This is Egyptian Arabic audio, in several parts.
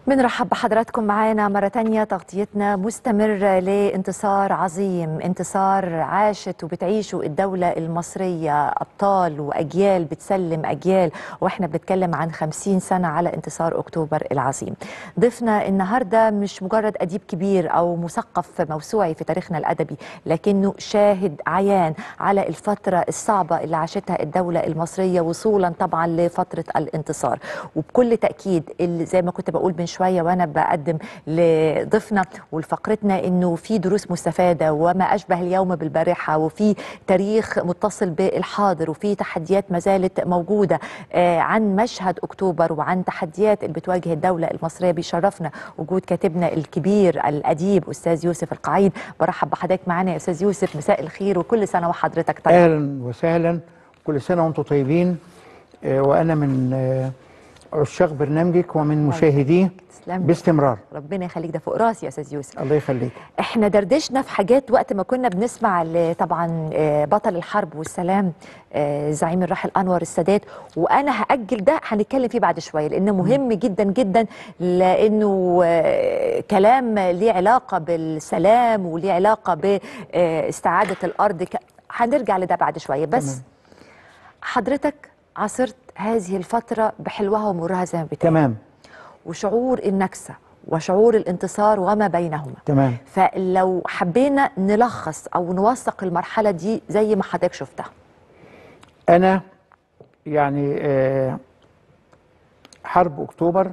بنرحب بحضراتكم معانا مرة تانية تغطيتنا مستمرة لانتصار عظيم انتصار عاشت وبتعيشه الدولة المصرية أبطال وأجيال بتسلم أجيال وإحنا بنتكلم عن خمسين سنة على انتصار أكتوبر العظيم ضيفنا النهاردة مش مجرد أديب كبير أو مثقف موسوعي في تاريخنا الأدبي لكنه شاهد عيان على الفترة الصعبة اللي عاشتها الدولة المصرية وصولا طبعا لفترة الانتصار وبكل تأكيد اللي زي ما كنت بقول من شويه وانا بقدم لضيفنا ولفقرتنا انه في دروس مستفاده وما اشبه اليوم بالبارحه وفي تاريخ متصل بالحاضر وفي تحديات ما زالت موجوده آه عن مشهد اكتوبر وعن تحديات اللي بتواجه الدوله المصريه بيشرفنا وجود كاتبنا الكبير الاديب استاذ يوسف القعيد برحب بحضرتك معانا يا استاذ يوسف مساء الخير وكل سنه وحضرتك طيب اهلا وسهلا كل سنه وانتم طيبين آه، وانا من آه، عشاق برنامجك ومن مشاهديه تسلم لي. باستمرار ربنا يخليك ده فوق راسي يا استاذ يوسف الله يخليك احنا دردشنا في حاجات وقت ما كنا بنسمع ل- طبعا آه، بطل الحرب والسلام آه، زعيم الراحل انور السادات وانا هاجل ده هنتكلم فيه بعد شويه لانه مهم جدا جدا لانه آه، كلام ليه علاقه بالسلام وليه علاقه باستعاده الارض ك- هنرجع لده بعد شويه بس تمام. حضرتك عاصرت هذه الفتره بحلوها ومرها زي ما بتقول تمام وشعور النكسه وشعور الانتصار وما بينهما تمام فلو حبينا نلخص او نوثق المرحله دي زي ما حضرتك شفتها انا يعني آه، حرب اكتوبر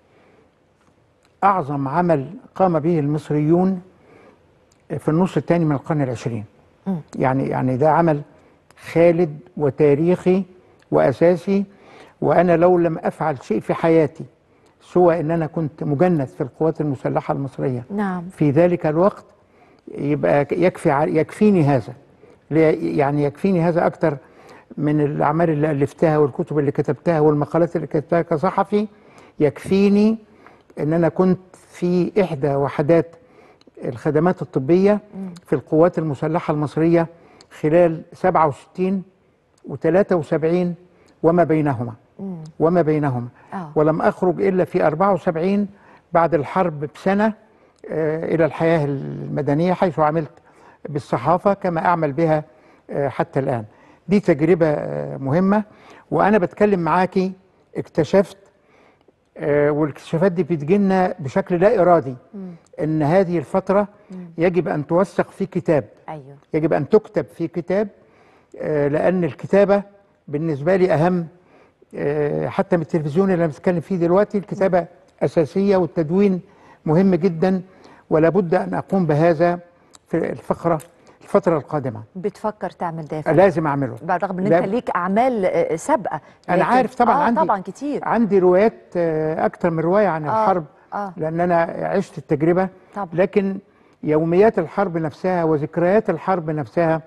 اعظم عمل قام به المصريون في النص الثاني من القرن العشرين مم. يعني يعني ده عمل خالد وتاريخي واساسي وانا لو لم افعل شيء في حياتي سوى ان انا كنت مجند في القوات المسلحه المصريه نعم في ذلك الوقت يبقى يكفي ع- يكفيني هذا لي- يعني يكفيني هذا اكتر من الاعمال اللي الفتها والكتب اللي كتبتها والمقالات اللي كتبتها كصحفي يكفيني ان انا كنت في احدى وحدات الخدمات الطبيه في القوات المسلحه المصريه خلال 67 و73 وما بينهما مم. وما بينهما آه. ولم أخرج إلا في 74 بعد الحرب بسنة آه، إلى الحياة المدنية حيث عملت بالصحافة كما أعمل بها آه، حتى الآن دي تجربة آه، مهمة وأنا بتكلم معاكي اكتشفت آه، والاكتشافات دي بتجينا بشكل لا إرادي إن هذه الفترة يجب أن توثق في كتاب ايوه يجب أن تكتب في كتاب آه، لأن الكتابة بالنسبة لي أهم آه، حتى من التلفزيون اللي أنا بتكلم فيه دلوقتي الكتابة أساسية والتدوين مهم جدا ولا بد أن أقوم بهذا في الفقرة الفترة القادمة بتفكر تعمل ده يا فندم؟ لازم أعمله رغم ان لا- انت ليك اعمال آه، سابقه أنا لكن- عارف طبعا آه عندي طبعا كتير عندي روايات آه، أكتر من رواية عن آه، الحرب آه. لأن أنا عشت التجربة طبعا. لكن يوميات الحرب نفسها وذكريات الحرب نفسها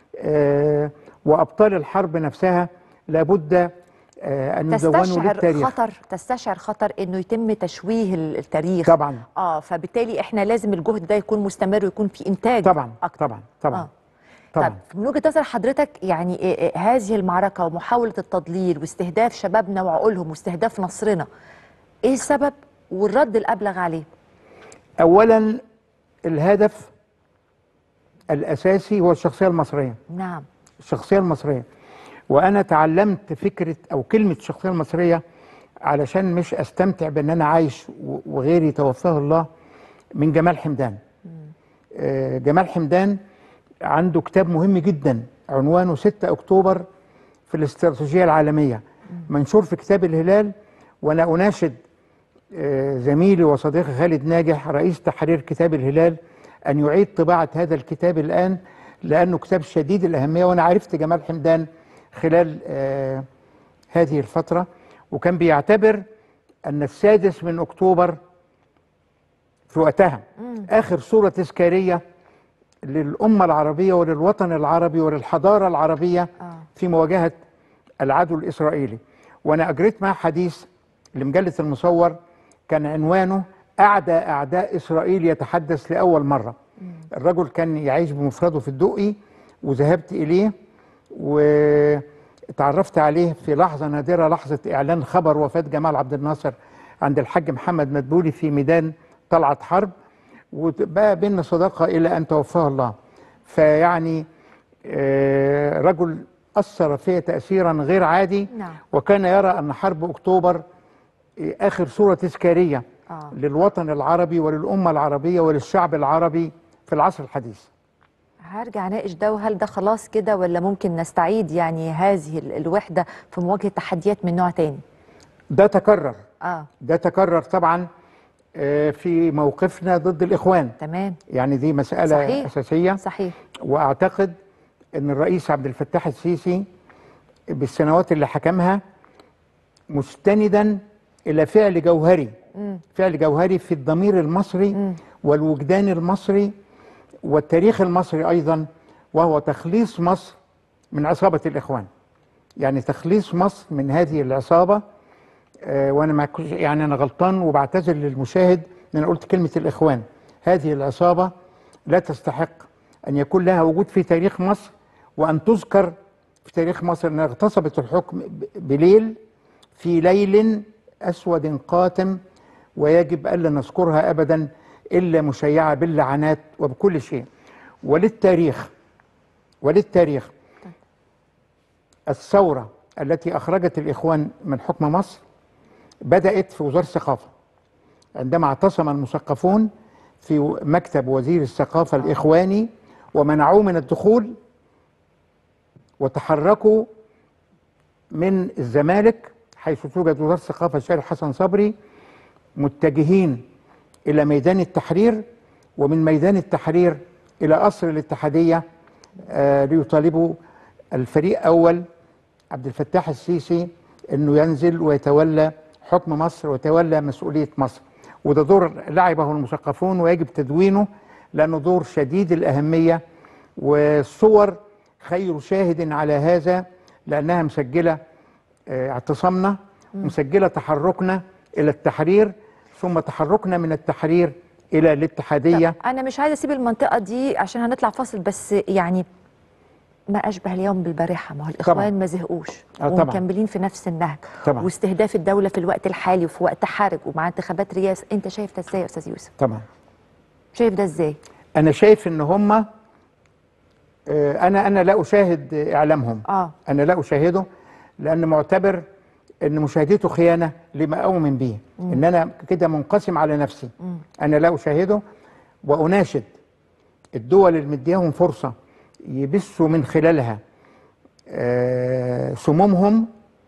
آه، وأبطال الحرب نفسها لابد آه، أن يدونوا تستشعر للتاريخ خطر تستشعر خطر انه يتم تشويه ال- التاريخ طبعا اه فبالتالي احنا لازم الجهد ده يكون مستمر ويكون في انتاج طبعا اكتر طبعا طبعا آه. طبعا طب من وجهه نظر حضرتك يعني إيه- إيه هذه المعركه ومحاوله التضليل واستهداف شبابنا وعقولهم واستهداف نصرنا ايه السبب والرد الابلغ عليه أولا الهدف الأساسي هو الشخصية المصرية نعم الشخصية المصرية وأنا تعلمت فكرة أو كلمة الشخصية المصرية علشان مش أستمتع بأن أنا عايش و- وغيري توفاه الله من جمال حمدان آه، جمال حمدان عنده كتاب مهم جدا عنوانه 6 أكتوبر في الاستراتيجية العالمية منشور في كتاب الهلال وأنا أناشد آه، زميلي وصديقي خالد ناجح رئيس تحرير كتاب الهلال أن يعيد طباعة هذا الكتاب الآن لأنه كتاب شديد الأهمية وأنا عرفت جمال حمدان خلال آه، هذه الفترة وكان بيعتبر أن السادس من أكتوبر في وقتها آخر صورة تذكارية للأمة العربية وللوطن العربي وللحضارة العربية آه. في مواجهة العدو الإسرائيلي وأنا أجريت معه حديث لمجلة المصور كان عنوانه أعدى أعداء إسرائيل يتحدث لأول مرة الرجل كان يعيش بمفرده في الدقي وذهبت إليه وتعرفت عليه في لحظة نادرة لحظة إعلان خبر وفاة جمال عبد الناصر عند الحاج محمد مدبولي في ميدان طلعت حرب وبقى بيننا صداقه الى ان توفاه الله فيعني آه، رجل اثر في تاثيرا غير عادي نعم. وكان يرى ان حرب اكتوبر آه، اخر صوره تذكاريه آه. للوطن العربي وللامه العربيه وللشعب العربي في العصر الحديث هرجع اناقش ده وهل ده خلاص كده ولا ممكن نستعيد يعني هذه ال- الوحده في مواجهه تحديات من نوع تاني ده تكرر اه ده تكرر طبعا آه، في موقفنا ضد الاخوان تمام يعني دي مساله صحيح. اساسيه صحيح واعتقد ان الرئيس عبد الفتاح السيسي بالسنوات اللي حكمها مستندا الى فعل جوهري فعل جوهري في الضمير المصري والوجدان المصري والتاريخ المصري ايضا وهو تخليص مصر من عصابه الاخوان يعني تخليص مصر من هذه العصابه آه، وانا ما كنتش- يعني انا غلطان وبعتذر للمشاهد ان انا قلت كلمه الاخوان هذه العصابه لا تستحق ان يكون لها وجود في تاريخ مصر وان تذكر في تاريخ مصر انها اغتصبت الحكم ب- بليل في ليل اسود قاتم ويجب الا نذكرها ابدا الا مشيعه باللعنات وبكل شيء وللتاريخ وللتاريخ الثوره التي اخرجت الاخوان من حكم مصر بدات في وزاره الثقافه عندما اعتصم المثقفون في مكتب وزير الثقافه الاخواني ومنعوه من الدخول وتحركوا من الزمالك حيث توجد وزاره الثقافه الشارع حسن صبري متجهين الى ميدان التحرير ومن ميدان التحرير الى قصر الاتحاديه آه ليطالبوا الفريق اول عبد الفتاح السيسي انه ينزل ويتولى حكم مصر ويتولى مسؤوليه مصر وده دور لعبه المثقفون ويجب تدوينه لانه دور شديد الاهميه والصور خير شاهد على هذا لانها مسجله آه، اعتصامنا مسجله تحركنا الى التحرير ثم تحركنا من التحرير الى الاتحاديه انا مش عايزه اسيب المنطقه دي عشان هنطلع فاصل بس يعني ما اشبه اليوم بالبارحه ما هو الاخوان طبعاً. ما زهقوش آه، طبعاً. ومكملين في نفس النهج طبعاً. واستهداف الدوله في الوقت الحالي وفي وقت حرج ومع انتخابات رئاسه انت شايف ده ازاي يا استاذ يوسف طبعا شايف ده ازاي انا شايف ان هم آه، انا انا لا اشاهد آه، اعلامهم اه انا لا اشاهده لان معتبر ان مشاهدته خيانه لما اؤمن به ان انا كده منقسم على نفسي انا لا اشاهده واناشد الدول اللي مدياهم فرصه يبثوا من خلالها آه، سمومهم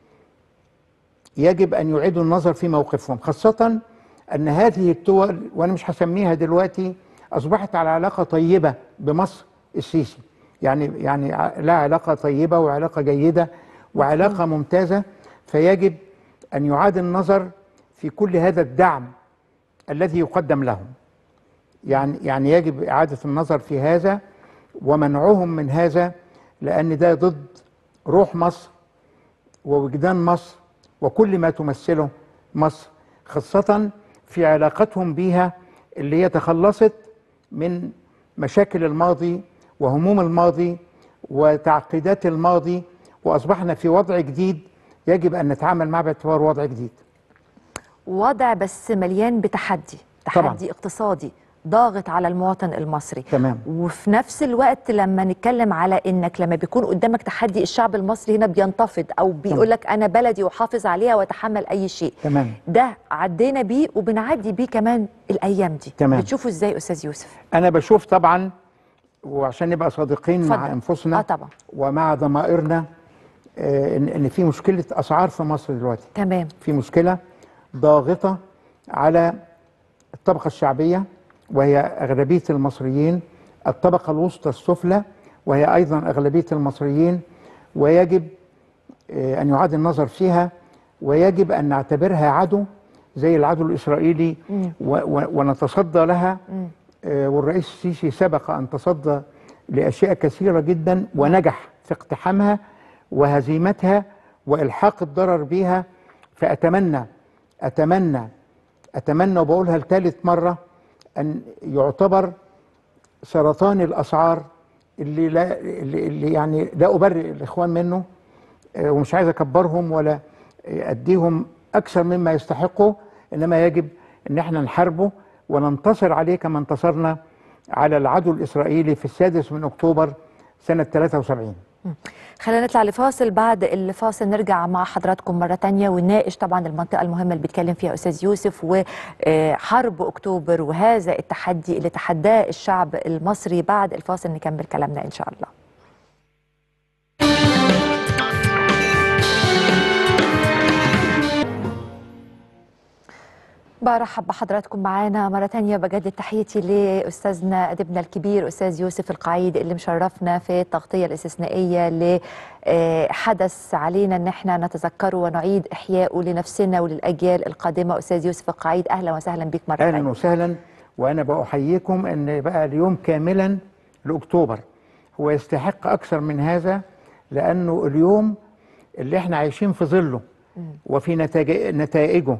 يجب ان يعيدوا النظر في موقفهم خاصه ان هذه الدول وانا مش هسميها دلوقتي اصبحت على علاقه طيبه بمصر السيسي يعني يعني ع- لها علاقه طيبه وعلاقه جيده وعلاقه ممتازه فيجب ان يعاد النظر في كل هذا الدعم الذي يقدم لهم يعني يعني يجب اعاده النظر في هذا ومنعهم من هذا لان ده ضد روح مصر ووجدان مصر وكل ما تمثله مصر خاصة في علاقتهم بيها اللي هي تخلصت من مشاكل الماضي وهموم الماضي وتعقيدات الماضي وأصبحنا في وضع جديد يجب أن نتعامل معه باعتبار وضع جديد وضع بس مليان بتحدي طبعاً. تحدي اقتصادي ضاغط على المواطن المصري تمام. وفي نفس الوقت لما نتكلم على انك لما بيكون قدامك تحدي الشعب المصري هنا بينتفض او بيقول لك انا بلدي وحافظ عليها واتحمل اي شيء تمام. ده عدينا بيه وبنعدي بيه كمان الايام دي تمام. بتشوفه ازاي استاذ يوسف أنا بشوف طبعا وعشان نبقى صادقين مع اتفضل. أنفسنا آه طبعا. ومع ضمائرنا آه، إن إن في مشكلة أسعار في مصر دلوقتي تمام في مشكلة ضاغطة على الطبقة الشعبية وهي أغلبية المصريين الطبقة الوسطى السفلى وهي أيضا أغلبية المصريين ويجب آه، أن يعاد النظر فيها ويجب أن نعتبرها عدو زي العدو الإسرائيلي و- و- ونتصدى لها آه، والرئيس السيسي سبق أن تصدى لأشياء كثيرة جدا ونجح في اقتحامها وهزيمتها وإلحاق الضرر بها فأتمنى أتمنى أتمنى وبقولها لثالث مرة أن يعتبر سرطان الأسعار اللي لا اللي اللي يعني لا أبرئ الإخوان منه آه، ومش عايز أكبرهم ولا آه، أديهم أكثر مما يستحقوا انما يجب ان احنا نحاربه وننتصر عليه كما انتصرنا على العدو الاسرائيلي في السادس من اكتوبر سنه 73 خلينا نطلع لفاصل بعد الفاصل نرجع مع حضراتكم مرة تانية ونناقش طبعا المنطقة المهمة اللي بيتكلم فيها أستاذ يوسف وحرب أكتوبر وهذا التحدي اللي تحداه الشعب المصري بعد الفاصل نكمل كلامنا إن شاء الله برحب بحضراتكم معانا مرة تانية بجدد تحياتي لأستاذنا أديبنا الكبير أستاذ يوسف القعيد اللي مشرفنا في التغطية الاستثنائية لحدث علينا أن احنا نتذكره ونعيد إحيائه لنفسنا وللأجيال القادمة أستاذ يوسف القعيد أهلا وسهلا بك مرة اهلا تانية وسهلا وانا بأحييكم ان بقى اليوم كاملا لاكتوبر هو يستحق اكثر من هذا لانه اليوم اللي احنا عايشين في ظله وفي نتاج- نتائجه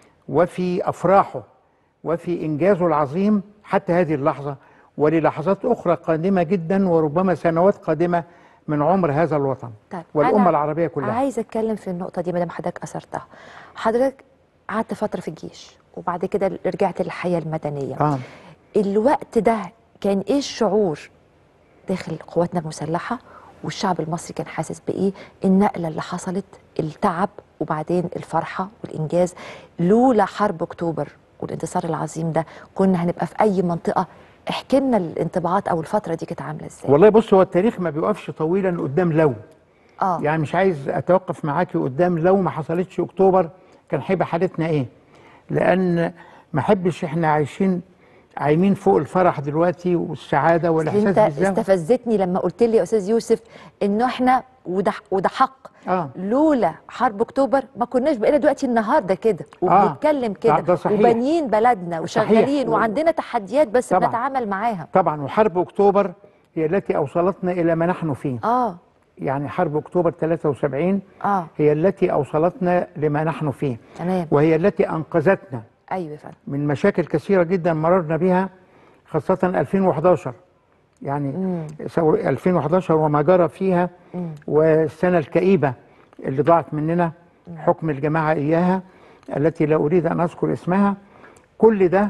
وفي افراحه وفي انجازه العظيم حتى هذه اللحظه وللحظات اخرى قادمه جدا وربما سنوات قادمه من عمر هذا الوطن طيب والامه أنا العربيه كلها عايزة أتكلم في النقطة دي مدام حضرتك أثرتها حضرتك قعدت فترة في الجيش وبعد كده رجعت للحياة المدنية آه. الوقت ده كان إيه الشعور داخل قواتنا المسلحة والشعب المصري كان حاسس بإيه النقلة اللي حصلت التعب وبعدين الفرحة والإنجاز لولا حرب أكتوبر والانتصار العظيم ده كنا هنبقى في أي منطقة احكي لنا الانطباعات أو الفترة دي كانت عاملة إزاي والله بص هو التاريخ ما بيقفش طويلا قدام لو آه يعني مش عايز اتوقف معاكي قدام لو ما حصلتش اكتوبر كان هيبقى حالتنا ايه لان ما احبش احنا عايشين عايمين فوق الفرح دلوقتي والسعاده والاحساس انت بالذنب استفزتني لما قلت لي يا استاذ يوسف انه احنا وده وده حق اه لولا حرب اكتوبر ما كناش بقينا دلوقتي النهارده كده آه. وبنتكلم ده- كده ده صحيح. وبانيين بلدنا صحيح. وشغالين و- وعندنا تحديات بس طبعاً. بنتعامل معاها طبعا وحرب اكتوبر هي التي اوصلتنا الى ما نحن فيه اه يعني حرب اكتوبر 73 اه هي التي اوصلتنا لما نحن فيه تمام وهي التي انقذتنا ايوه يا فندم من مشاكل كثيرة جدا مررنا بها خاصة 2011 يعني مم. سو- 2011 وما جرى فيها مم. والسنة الكئيبة اللي ضاعت مننا حكم الجماعة إياها التي لا أريد أن أذكر اسمها كل ده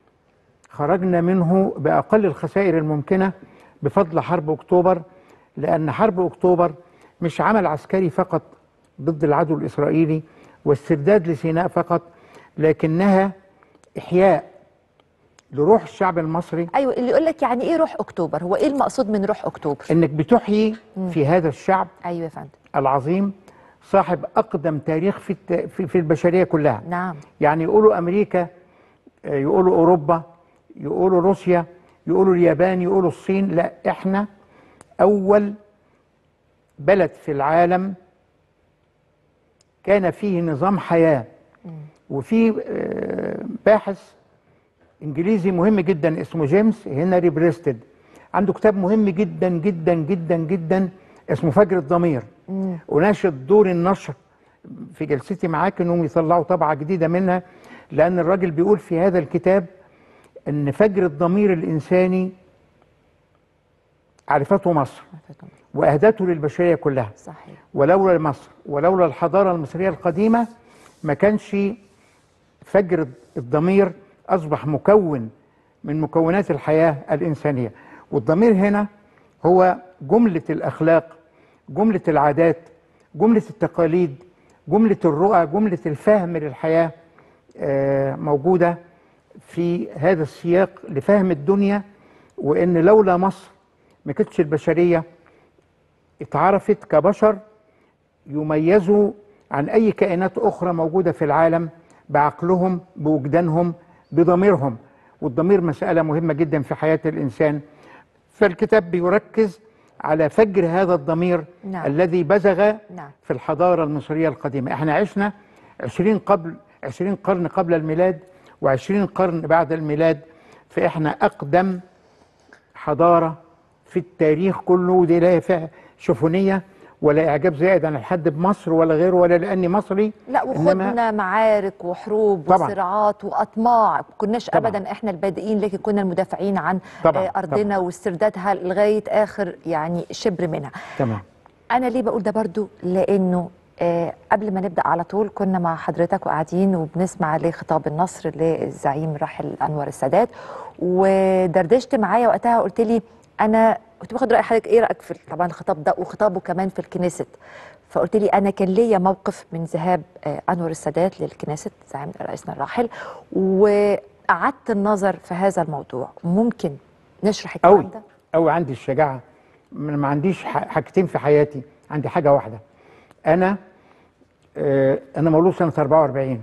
خرجنا منه بأقل الخسائر الممكنة بفضل حرب أكتوبر لأن حرب أكتوبر مش عمل عسكري فقط ضد العدو الإسرائيلي واسترداد لسيناء فقط لكنها إحياء لروح الشعب المصري ايوه اللي يقول لك يعني ايه روح اكتوبر هو ايه المقصود من روح اكتوبر إنك بتحيي في هذا الشعب ايوه يا فندم العظيم صاحب أقدم تاريخ في الت- في في البشرية كلها نعم يعني يقولوا امريكا آه، يقولوا اوروبا يقولوا روسيا يقولوا اليابان يقولوا الصين لا احنا اول بلد في العالم كان فيه نظام حياه وفي آه، باحث انجليزي مهم جدا اسمه جيمس هنري بريستد عنده كتاب مهم جدا جدا جدا جدا اسمه فجر الضمير وناشد دور النشر في جلستي معاك انهم يطلعوا طبعه جديده منها لان الراجل بيقول في هذا الكتاب ان فجر الضمير الانساني عرفته مصر واهدته للبشريه كلها صحيح ولولا مصر ولولا الحضاره المصريه القديمه ما كانش فجر الضمير اصبح مكون من مكونات الحياه الانسانيه والضمير هنا هو جمله الاخلاق جمله العادات جمله التقاليد جمله الرؤى جمله الفهم للحياه آه، موجوده في هذا السياق لفهم الدنيا وان لولا مصر ما كانتش البشريه اتعرفت كبشر يميزوا عن اي كائنات اخرى موجوده في العالم بعقلهم بوجدانهم بضميرهم والضمير مساله مهمه جدا في حياه الانسان فالكتاب بيركز على فجر هذا الضمير نعم. الذي بزغ نعم في الحضاره المصريه القديمه احنا عشنا 20 قبل 20 قرن قبل الميلاد و20 قرن بعد الميلاد فاحنا اقدم حضاره في التاريخ كله دي لا فيها شوفونيه ولا اعجاب زائد عن الحد بمصر ولا غيره ولا لاني مصري لا إنما- وخدنا معارك وحروب طبعاً. وصراعات واطماع كناش طبعاً. ابدا احنا البادئين لكن كنا المدافعين عن طبعاً، آه، ارضنا واستردادها لغايه اخر يعني شبر منها تمام انا ليه بقول ده برضو لانه آه، قبل ما نبدا على طول كنا مع حضرتك وقاعدين وبنسمع لخطاب النصر للزعيم الراحل انور السادات ودردشت معايا وقتها قلت لي انا كنت باخد راي حضرتك ايه رايك في طبعا الخطاب ده وخطابه كمان في الكنيست فقلت لي انا كان ليا موقف من ذهاب آه، انور السادات للكنيست زعيم رئيسنا الراحل وقعدت النظر في هذا الموضوع ممكن نشرح الكلام قوي ده قوي عندي الشجاعه ما ما عنديش ح- حاجتين في حياتي عندي حاجه واحده انا آه انا مولود سنه 44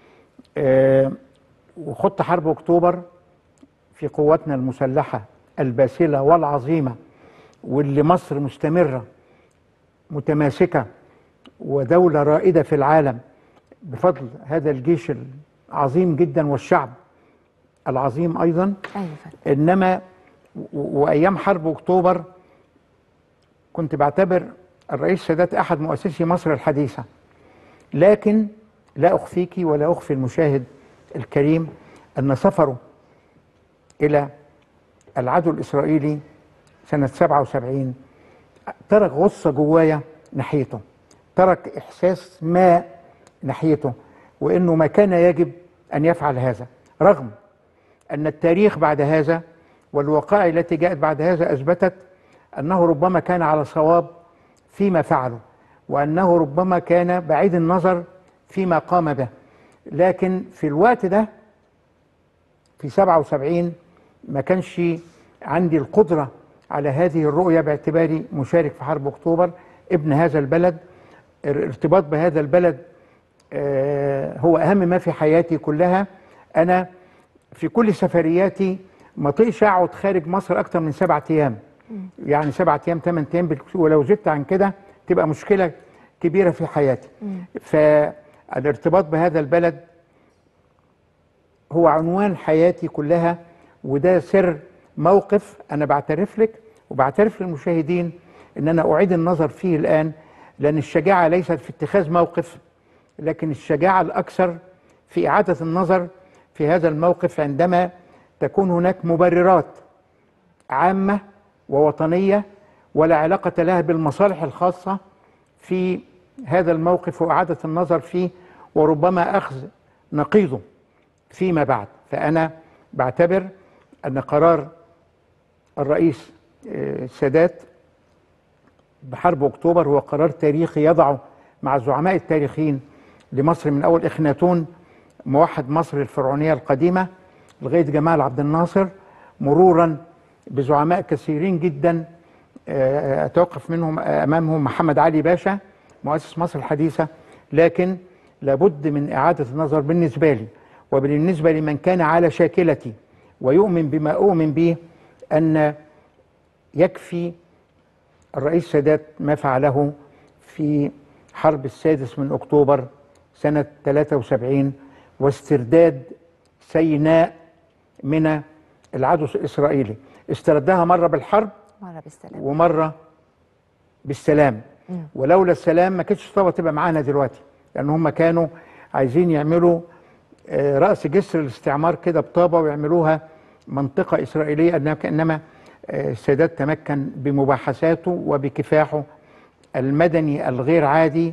آه وخضت حرب اكتوبر في قواتنا المسلحه الباسله والعظيمه واللي مصر مستمره متماسكه ودوله رائده في العالم بفضل هذا الجيش العظيم جدا والشعب العظيم ايضا ايوه فندم. انما و- وايام حرب اكتوبر كنت بعتبر الرئيس السادات احد مؤسسي مصر الحديثه لكن لا اخفيك ولا اخفي المشاهد الكريم ان سفره الى العدو الاسرائيلي سنه 77 ترك غصه جوايا ناحيته ترك احساس ما ناحيته وانه ما كان يجب ان يفعل هذا رغم أن التاريخ بعد هذا والوقائع التي جاءت بعد هذا أثبتت أنه ربما كان على صواب فيما فعله وأنه ربما كان بعيد النظر فيما قام به لكن في الوقت ده في 77 ما كانش عندي القدرة على هذه الرؤية باعتباري مشارك في حرب أكتوبر ابن هذا البلد الارتباط بهذا البلد آه، هو أهم ما في حياتي كلها أنا في كل سفرياتي ما طيقش اقعد خارج مصر اكتر من سبعة ايام يعني سبعة ايام ثمان ايام بالكثير، ولو زدت عن كده تبقى مشكله كبيره في حياتي فالارتباط بهذا البلد هو عنوان حياتي كلها وده سر موقف انا بعترف لك وبعترف للمشاهدين ان انا اعيد النظر فيه الان لان الشجاعه ليست في اتخاذ موقف لكن الشجاعه الاكثر في اعاده النظر في هذا الموقف عندما تكون هناك مبررات عامه ووطنيه ولا علاقه لها بالمصالح الخاصه في هذا الموقف واعاده النظر فيه وربما اخذ نقيضه فيما بعد فأنا بعتبر أن قرار الرئيس آه، السادات بحرب أكتوبر هو قرار تاريخي يضعه مع الزعماء التاريخيين لمصر من أول إخناتون موحد مصر الفرعونية القديمة لغاية جمال عبد الناصر مرورا بزعماء كثيرين جدا آه، أتوقف منهم أمامهم محمد علي باشا مؤسس مصر الحديثة لكن لابد من إعادة النظر بالنسبة لي وبالنسبة لمن كان على شاكلتي ويؤمن بما أؤمن به أن يكفي الرئيس سادات ما فعله في حرب السادس من أكتوبر سنة 73 واسترداد سيناء من العدو الإسرائيلي استردها مرة بالحرب مرة بالسلامة ومره بالسلام ولولا السلام ما كانتش طابه تبقى معانا دلوقتي لان هم كانوا عايزين يعملوا آه، راس جسر الاستعمار كده بطابه ويعملوها منطقه اسرائيليه إنما- انما آه، السادات تمكن بمباحثاته وبكفاحه المدني الغير عادي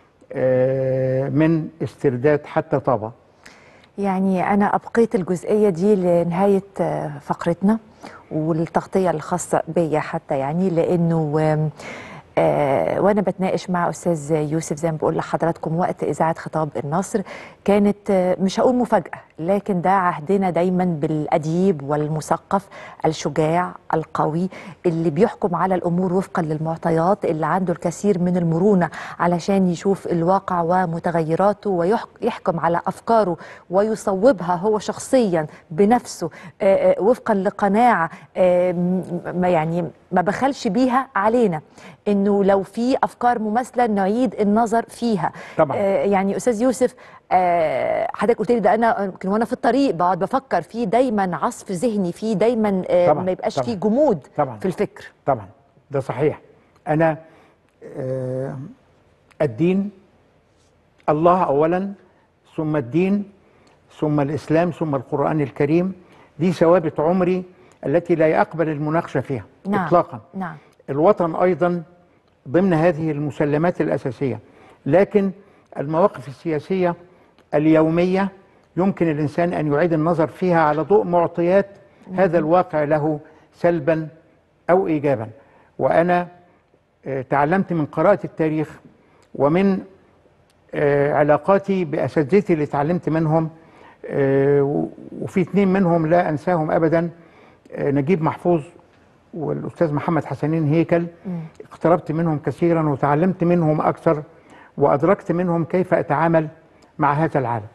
آه، من استرداد حتى طابه يعني أنا أبقيت الجزئية دي لنهاية آه، فقرتنا والتغطية الخاصة بيا حتى يعني لأنه آم، آه وانا بتناقش مع استاذ يوسف زي ما بقول لحضراتكم وقت اذاعه خطاب النصر كانت آه مش هقول مفاجاه لكن ده عهدنا دايما بالاديب والمثقف الشجاع القوي اللي بيحكم على الامور وفقا للمعطيات اللي عنده الكثير من المرونه علشان يشوف الواقع ومتغيراته ويحكم على افكاره ويصوبها هو شخصيا بنفسه آه آه وفقا لقناعه آه م- ما يعني ما بخلش بيها علينا انه لو في افكار مماثله نعيد النظر فيها طبعاً. آه يعني استاذ يوسف آه حضرتك قلت لي ده انا يمكن وانا في الطريق بقعد بفكر في دايما عصف ذهني في دايما آه طبعاً، ما يبقاش طبعاً. في جمود طبعاً. في الفكر طبعا ده صحيح انا آه، الدين الله اولا ثم الدين ثم الاسلام ثم القران الكريم دي ثوابت عمري التي لا يقبل المناقشه فيها نعم اطلاقا نعم الوطن ايضا ضمن هذه المسلمات الاساسيه لكن المواقف السياسيه اليوميه يمكن الانسان ان يعيد النظر فيها على ضوء معطيات هذا الواقع له سلبا او ايجابا وانا آه، تعلمت من قراءه التاريخ ومن آه، علاقاتي باساتذتي اللي اتعلمت منهم آه، و- وفي اثنين منهم لا انساهم ابدا آه، نجيب محفوظ والاستاذ محمد حسنين هيكل اقتربت منهم كثيرا وتعلمت منهم اكثر وادركت منهم كيف اتعامل مع هذا العالم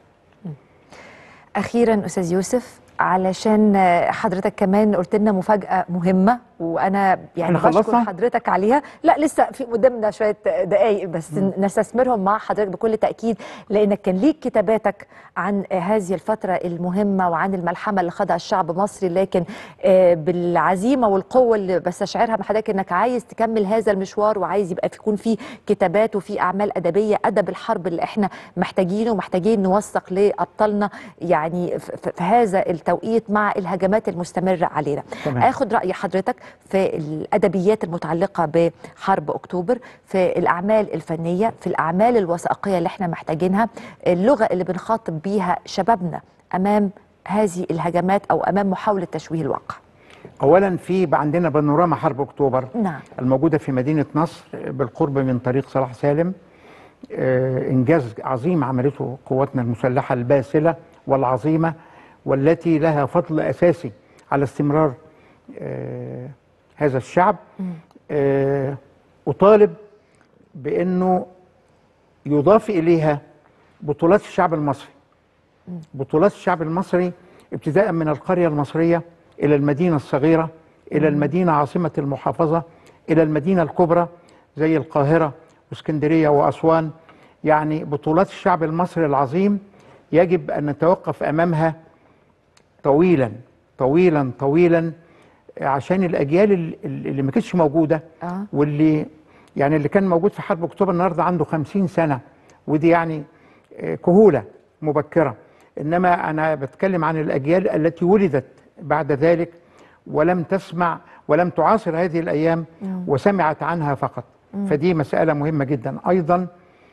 اخيرا استاذ يوسف علشان حضرتك كمان قلت لنا مفاجاه مهمه وانا يعني إحنا بشكر خلصنا؟ حضرتك عليها لا لسه في قدامنا شويه دقائق بس نستثمرهم مع حضرتك بكل تاكيد لانك كان ليك كتاباتك عن هذه الفتره المهمه وعن الملحمه اللي خاضها الشعب المصري لكن آه، بالعزيمه والقوه اللي بستشعرها من حضرتك انك عايز تكمل هذا المشوار وعايز يبقى يكون في كتابات وفي اعمال ادبيه ادب الحرب اللي احنا محتاجينه ومحتاجين نوثق لابطالنا يعني ف- ف- في هذا التوقيت مع الهجمات المستمره علينا تمام. اخد راي حضرتك في الادبيات المتعلقه بحرب اكتوبر في الاعمال الفنيه في الاعمال الوثائقيه اللي احنا محتاجينها اللغه اللي بنخاطب بيها شبابنا امام هذه الهجمات او امام محاوله تشويه الواقع اولا في عندنا بانوراما حرب اكتوبر نعم الموجوده في مدينه نصر بالقرب من طريق صلاح سالم آه، انجاز عظيم عملته قواتنا المسلحه الباسله والعظيمه والتي لها فضل اساسي على استمرار آه، هذا الشعب آه، اطالب بانه يضاف اليها بطولات الشعب المصري بطولات الشعب المصري ابتداء من القرية المصرية إلى المدينة الصغيرة إلى المدينة عاصمة المحافظة إلى المدينة الكبرى زي القاهرة واسكندرية وأسوان يعني بطولات الشعب المصري العظيم يجب أن نتوقف أمامها طويلا طويلا طويلا عشان الأجيال ال- ال- اللي ما كانتش موجودة آه. واللي يعني اللي كان موجود في حرب أكتوبر النهاردة عنده خمسين سنة ودي يعني آه، كهولة مبكرة إنما أنا بتكلم عن الأجيال التي ولدت بعد ذلك ولم تسمع ولم تعاصر هذه الأيام وسمعت عنها فقط فدي مسألة مهمة جدا أيضا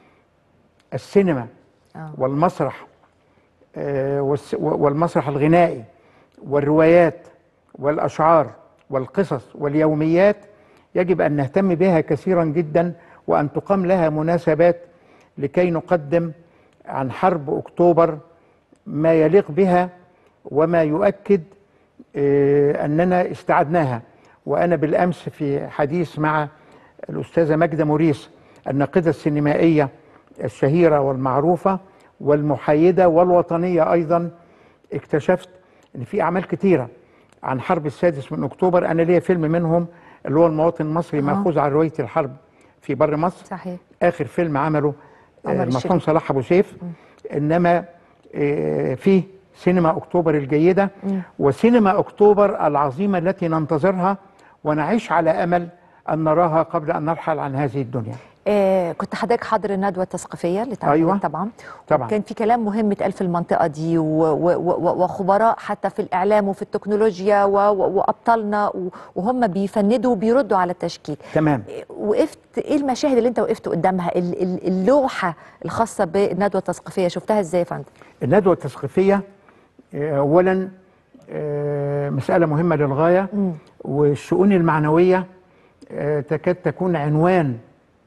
السينما آه. والمسرح آه، والس- والمسرح الغنائي والروايات والأشعار والقصص واليوميات يجب أن نهتم بها كثيرا جدا وأن تقام لها مناسبات لكي نقدم عن حرب أكتوبر ما يليق بها وما يؤكد آه، أننا استعدناها وأنا بالأمس في حديث مع الأستاذة ماجدة موريس الناقدة السينمائية الشهيرة والمعروفة والمحايدة والوطنية أيضا اكتشفت أن في أعمال كتيرة عن حرب السادس من أكتوبر أنا ليا فيلم منهم اللي هو المواطن المصري مأخوذ عن رواية الحرب في بر مصر صحيح اخر فيلم عمله آه، عمر المرحوم الشريف. صلاح ابو سيف انما آه، في سينما اكتوبر الجيده وسينما اكتوبر العظيمه التي ننتظرها ونعيش على امل ان نراها قبل ان نرحل عن هذه الدنيا آه كنت حضرتك حاضر الندوه التثقيفيه اللي اتعملت أيوة. طبعا طبعا. كان في كلام مهم اتقال في المنطقه دي و و و وخبراء حتى في الاعلام وفي التكنولوجيا و و وابطالنا و- وهم بيفندوا وبيردوا على التشكيك تمام وقفت ايه المشاهد اللي انت وقفت قدامها ال- ال- اللوحه الخاصه بالندوه التثقيفيه شفتها ازاي يا فندم الندوه التثقيفيه آه، اولا آه، مساله مهمه للغايه والشؤون المعنويه آه، تكاد تكون عنوان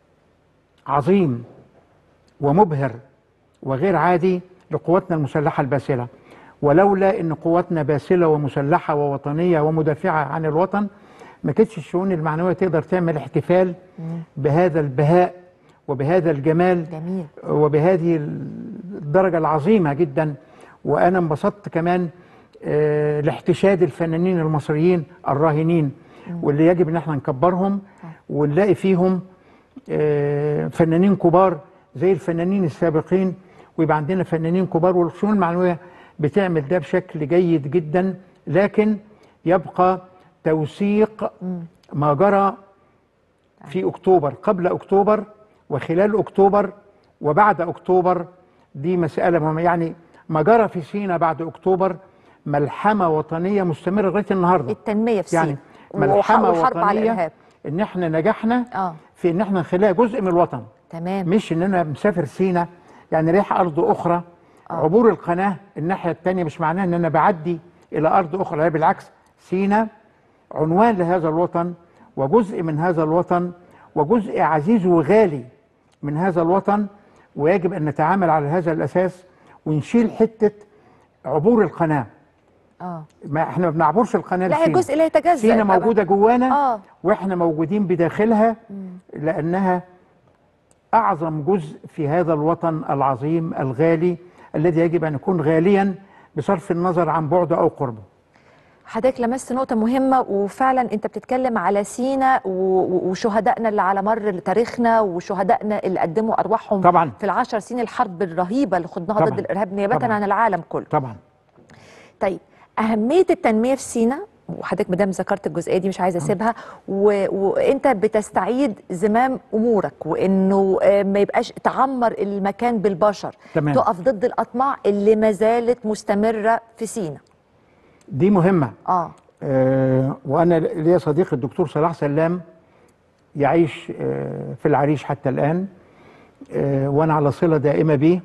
عظيم ومبهر وغير عادي لقواتنا المسلحه الباسله ولولا ان قواتنا باسله ومسلحه ووطنيه ومدافعه عن الوطن ما كانتش الشؤون المعنويه تقدر تعمل احتفال بهذا البهاء وبهذا الجمال جميل وبهذه الدرجة العظيمة جدا وأنا انبسطت كمان آه، لاحتشاد الفنانين المصريين الراهنين واللي يجب ان احنا نكبرهم ونلاقي فيهم آه، فنانين كبار زي الفنانين السابقين ويبقى عندنا فنانين كبار والشؤون المعنوية بتعمل ده بشكل جيد جدا لكن يبقى توثيق ما جرى في اكتوبر قبل اكتوبر وخلال اكتوبر وبعد اكتوبر دي مساله مهمه يعني ما جرى في سينا بعد اكتوبر ملحمه وطنيه مستمره لغايه النهارده التنميه في يعني سينا ملحمه والحرب على وطنيه الارهاب ان احنا نجحنا اه في ان احنا نخليها جزء من الوطن تمام مش ان انا مسافر سينا يعني رايح ارض اخرى آه. عبور القناه الناحيه الثانيه مش معناه ان انا بعدي الى ارض اخرى لا بالعكس سينا عنوان لهذا الوطن وجزء من هذا الوطن وجزء عزيز وغالي من هذا الوطن ويجب ان نتعامل على هذا الاساس ونشيل حته عبور القناه اه ما احنا ما بنعبرش القناه لا هي لسينا. جزء لا يتجزأ سينا طبعاً. موجوده جوانا اه واحنا موجودين بداخلها لانها اعظم جزء في هذا الوطن العظيم الغالي الذي يجب ان يكون غاليا بصرف النظر عن بعده او قربه. حضرتك لمست نقطة مهمة وفعلا انت بتتكلم على سينا و- و- وشهدائنا اللي على مر تاريخنا وشهدائنا اللي قدموا ارواحهم طبعا في العشر سنين الحرب الرهيبة اللي خضناها طبعاً. ضد الارهاب نيابة طبعاً. عن العالم كله. طبعا طيب أهمية التنمية في سينا وحضرتك مدام ذكرت الجزئية دي مش عايزة أسيبها و... وأنت بتستعيد زمام أمورك وإنه آه، ما يبقاش تعمر المكان بالبشر تمام. تقف ضد الأطماع اللي ما زالت مستمرة في سينا دي مهمه آه آه وانا ليا صديق الدكتور صلاح سلام يعيش آه في العريش حتى الان آه وانا على صله دائمه به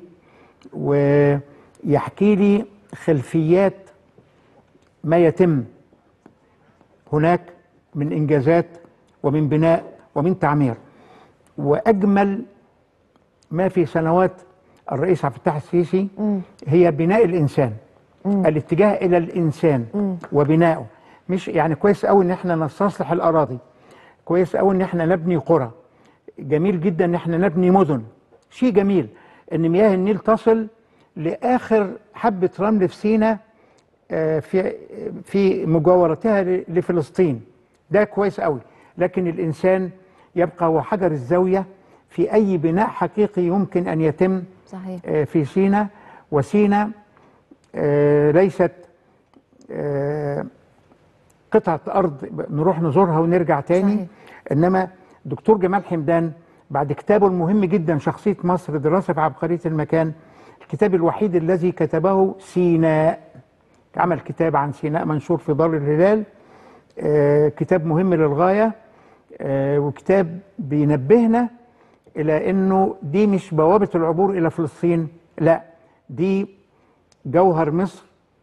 ويحكي لي خلفيات ما يتم هناك من انجازات ومن بناء ومن تعمير واجمل ما في سنوات الرئيس عبد الفتاح السيسي هي بناء الانسان الاتجاه الى الانسان وبنائه مش يعني كويس قوي ان احنا نستصلح الاراضي كويس قوي ان احنا نبني قرى جميل جدا ان احنا نبني مدن شيء جميل ان مياه النيل تصل لاخر حبه رمل في سينا آه، في في مجاورتها ل- لفلسطين ده كويس قوي لكن الانسان يبقى هو حجر الزاويه في اي بناء حقيقي يمكن ان يتم صحيح آه، في سينا وسينا آه، ليست آه، قطعة أرض نروح نزورها ونرجع تاني صحيح. إنما دكتور جمال حمدان بعد كتابه المهم جدا شخصية مصر دراسة في عبقرية المكان الكتاب الوحيد الذي كتبه سيناء عمل كتاب عن سيناء منشور في دار الهلال آه، كتاب مهم للغاية آه، وكتاب بينبهنا إلى أنه دي مش بوابة العبور إلى فلسطين لا دي جوهر مصر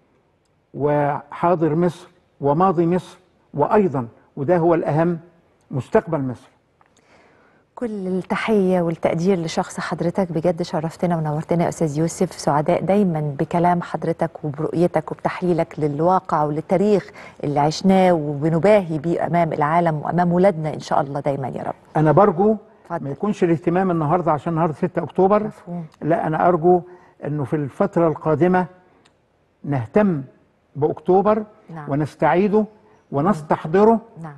وحاضر مصر وماضي مصر وأيضا وده هو الأهم مستقبل مصر كل التحية والتقدير لشخص حضرتك بجد شرفتنا ونورتنا يا أستاذ يوسف سعداء دايما بكلام حضرتك وبرؤيتك وبتحليلك للواقع وللتاريخ اللي عشناه وبنباهي بيه أمام العالم وأمام ولادنا إن شاء الله دايما يا رب أنا برجو اتفضل. ما يكونش الاهتمام النهاردة عشان النهاردة 6 أكتوبر مفهوم. لا أنا أرجو أنه في الفترة القادمة نهتم بأكتوبر نعم. ونستعيده ونستحضره نعم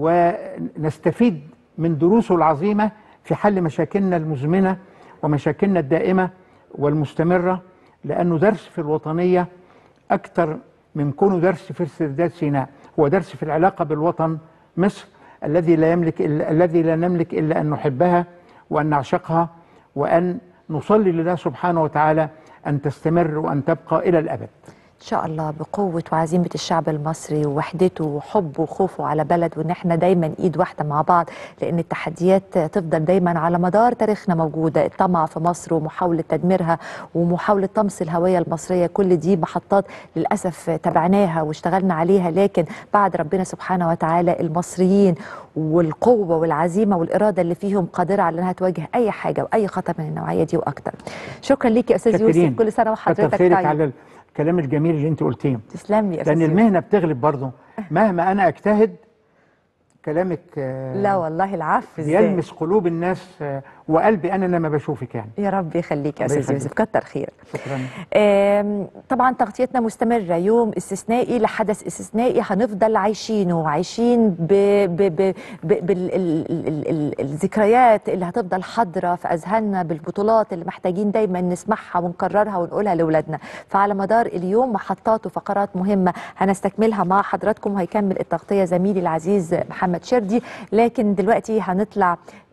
ونستفيد من دروسه العظيمة في حل مشاكلنا المزمنة ومشاكلنا الدائمة والمستمرة لأنه درس في الوطنية أكثر من كونه درس في استرداد سيناء هو درس في العلاقة بالوطن مصر الذي لا يملك إلا الذي لا نملك إلا أن نحبها وأن نعشقها وأن نصلي لله سبحانه وتعالى أن تستمر وأن تبقى إلى الأبد إن شاء الله بقوة وعزيمة الشعب المصري ووحدته وحبه وخوفه على بلد وإن إحنا دايما إيد واحدة مع بعض لأن التحديات تفضل دايما على مدار تاريخنا موجودة الطمع في مصر ومحاولة تدميرها ومحاولة طمس الهوية المصرية كل دي محطات للأسف تبعناها واشتغلنا عليها لكن بعد ربنا سبحانه وتعالى المصريين والقوة والعزيمة والإرادة اللي فيهم قادرة على أنها تواجه أي حاجة وأي خطر من النوعية دي وأكتر شكرا ليك يا أستاذ شاكرين. يوسف كل سنة كتر وحضرتك خيرك طيب على الكلام الجميل اللي أنت قلتيه تسلم لي يا أستاذ لأن يوسف. المهنة بتغلب برضه مهما أنا أجتهد كلامك آه، لا والله العفو ازاي بيلمس قلوب الناس آه، وقلبي أنا لما بشوفك يعني يا رب يخليك يا الله استاذ يخليك. يوسف كتر خيرك شكرا آم، طبعا تغطيتنا مستمرة يوم استثنائي لحدث استثنائي هنفضل عايشينه عايشين ب ب ب ب بال ال ال ال الذكريات اللي هتفضل حاضرة في أذهاننا بالبطولات اللي محتاجين دايما نسمعها ونكررها ونقولها لأولادنا فعلى مدار اليوم محطات وفقرات مهمة هنستكملها مع حضراتكم وهيكمل التغطية زميلي العزيز محمد شردي لكن دلوقتي هنطلع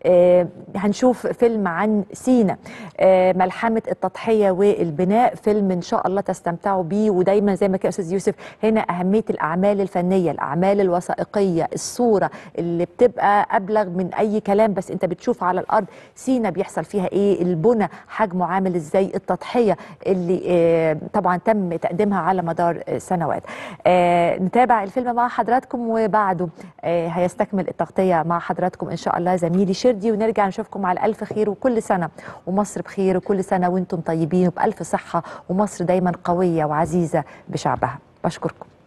آه، هنشوف فيلم عن سينا آه، ملحمة التضحية والبناء فيلم إن شاء الله تستمتعوا بيه ودايما زي ما كان أستاذ يوسف هنا أهمية الأعمال الفنية الأعمال الوثائقية الصورة اللي بتبقى أبلغ من أي كلام بس أنت بتشوف على الأرض سينا بيحصل فيها إيه البنى حجمه عامل إزاي التضحية اللي آه، طبعا تم تقديمها على مدار آه، سنوات آه، نتابع الفيلم مع حضراتكم وبعده آه، هيستكمل التغطية مع حضراتكم إن شاء الله زميلي شردي ونرجع نشوفكم على ألف خير وكل سنة ومصر بخير وكل سنة وانتم طيبين وبألف صحة ومصر دايما قوية وعزيزة بشعبها بشكركم